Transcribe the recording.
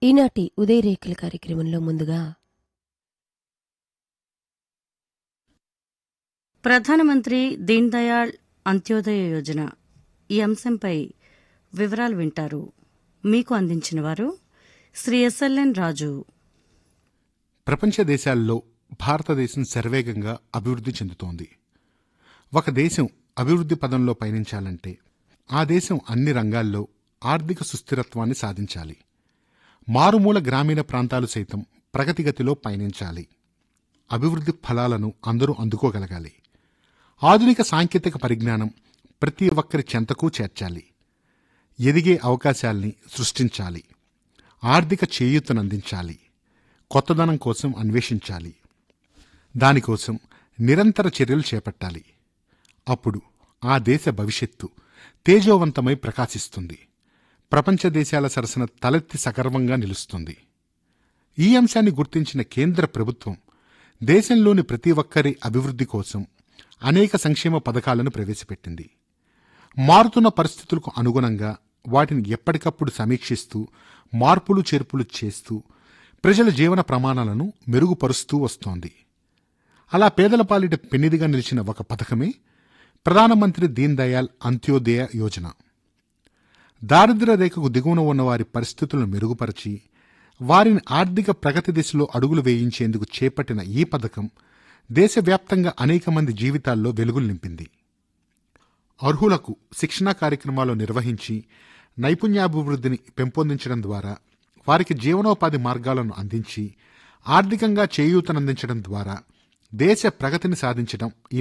ఈనాటి ఉదయరేఖల కార్యక్రమంలో ముందుగా ప్రధానమంత్రి దీన్ దయాళ్ అంత్యోదయ యోజన ఈ అంశంపై వివరాలు వింటారు మీకు అందించిన వారు శ్రీ ఎస్ఎల్ఎన్ రాజు ప్రపంచ దేశాల్లో భారతదేశం శరవేగంగా అభివృద్ధి చెందుతోంది ఒక దేశం అభివృద్ధి పదంలో పయనించాలంటే ఆ దేశం అన్ని రంగాల్లో ఆర్థిక సుస్థిరత్వాన్ని సాధించాలి మారుమూల గ్రామీణ ప్రాంతాలు సైతం ప్రగతిగతిలో పయనించాలి అభివృద్ధి ఫలాలను అందరూ అందుకోగలగాలి ఆధునిక సాంకేతిక పరిజ్ఞానం ప్రతి ఒక్కరి చెంతకు చేర్చాలి ఎదిగే అవకాశాల్ని సృష్టించాలి ఆర్థిక చేయూతనందించాలి కొత్తదనం కోసం అన్వేషించాలి దానికోసం నిరంతర చర్యలు చేపట్టాలి అప్పుడు ఆ దేశ భవిష్యత్తు తేజోవంతమై ప్రకాశిస్తుంది ప్రపంచ దేశాల సరసన తలెత్తి సగర్వంగా నిలుస్తుంది ఈ అంశాన్ని గుర్తించిన కేంద్ర ప్రభుత్వం దేశంలోని ప్రతి ఒక్కరి అభివృద్ధి కోసం అనేక సంక్షేమ పథకాలను ప్రవేశపెట్టింది మారుతున్న పరిస్థితులకు అనుగుణంగా వాటిని ఎప్పటికప్పుడు సమీక్షిస్తూ మార్పులు చేర్పులు చేస్తూ ప్రజల జీవన ప్రమాణాలను మెరుగుపరుస్తూ వస్తోంది అలా పేదల పాలిట పెన్నిదిగా నిలిచిన ఒక పథకమే ప్రధానమంత్రి దీన్ దయాళ్ అంత్యోదయ యోజన దారిద్ర్య రేఖకు దిగువన ఉన్న వారి పరిస్థితులను మెరుగుపరిచి వారిని ఆర్థిక ప్రగతి దిశలో అడుగులు వేయించేందుకు చేపట్టిన ఈ పథకం దేశవ్యాప్తంగా అనేక మంది జీవితాల్లో వెలుగులు నింపింది అర్హులకు శిక్షణా కార్యక్రమాలు నిర్వహించి నైపుణ్యాభివృద్ధిని పెంపొందించడం ద్వారా వారికి జీవనోపాధి మార్గాలను అందించి ఆర్థికంగా చేయూతనందించడం ద్వారా దేశ ప్రగతిని సాధించడం ఈ